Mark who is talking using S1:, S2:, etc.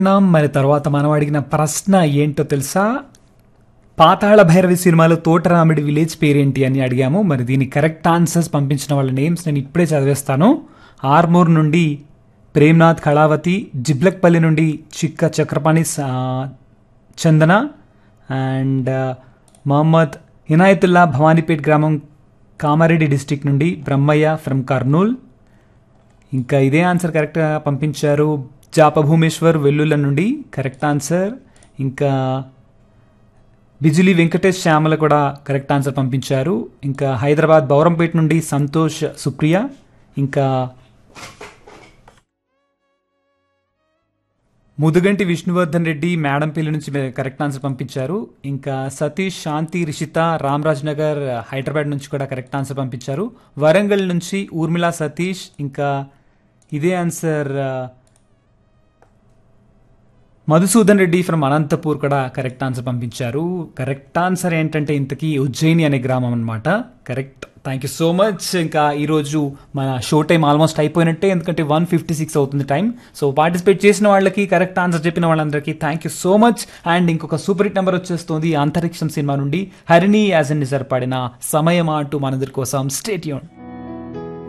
S1: నాం మరి తర్వాత మనం అడిగిన ప్రశ్న ఏంటో తెలుసా పాతాళ భైరవి సినిమాలో తోటరామిడి విలేజ్ పేరేంటి అని అడిగాము మరి దీని కరెక్ట్ ఆన్సర్స్ పంపించిన వాళ్ళ నేమ్స్ నేను ఇప్పుడే చదివేస్తాను ఆర్మూర్ నుండి ప్రేమ్నాథ్ కళావతి జిబ్లక్పల్లి నుండి చిక్క చక్రపాణి సా- చందన అండ్ మహమ్మద్ ఇనాయతుల్లా భవానీపేట్ గ్రామం కామారెడ్డి డిస్టిక్ నుండి బ్రహ్మయ్య ఫ్రమ్ కర్నూల్ ఇంకా ఇదే ఆన్సర్ కరెక్ట్గా పంపించారు జాప భూమేశ్వర్ వెల్లుల నుండి కరెక్ట్ ఆన్సర్ ఇంకా బిజులి వెంకటేష్ శ్యామల కూడా కరెక్ట్ ఆన్సర్ పంపించారు ఇంకా హైదరాబాద్ బౌరంపేట నుండి సంతోష్ సుప్రియ ఇంకా ముదుగంటి విష్ణువర్ధన్ రెడ్డి మేడంపల్లి నుంచి కరెక్ట్ ఆన్సర్ పంపించారు ఇంకా సతీష్ శాంతి రిషిత రామరాజ్ నగర్ హైదరాబాద్ నుంచి కూడా కరెక్ట్ ఆన్సర్ పంపించారు వరంగల్ నుంచి ఊర్మిళ సతీష్ ఇంకా ఇదే ఆన్సర్ ఆ, మధుసూదన్ రెడ్డి ఫ్రమ్ అనంతపూర్ కూడా కరెక్ట్ ఆన్సర్ పంపించారు కరెక్ట్ ఆన్సర్ ఏంటంటే ఇంతకీ ఉజ్జయిని అనే గ్రామం అనమాట correct thank you so much ఇంకా ఈరోజు మన షో టైం ఆల్మోస్ట్ అయిపోయినట్టే ఎందుకంటే వన్ ఫిఫ్టీ సిక్స్ అవుతుంది టైం సో పార్టిసిపేట్ చేసిన వాళ్ళకి కరెక్ట్ ఆన్సర్ చెప్పిన వాళ్ళందరికీ thank you so much and ఇంకొక సూపర్ హిట్ నెంబర్ వచ్చేస్తుంది అంతరిక్షం సినిమా నుండి హరిణి యాజ్ ఎన్ నిజర్ పాడిన సమయమా అంటూ మనందరి కోసం స్టేట్ యూన్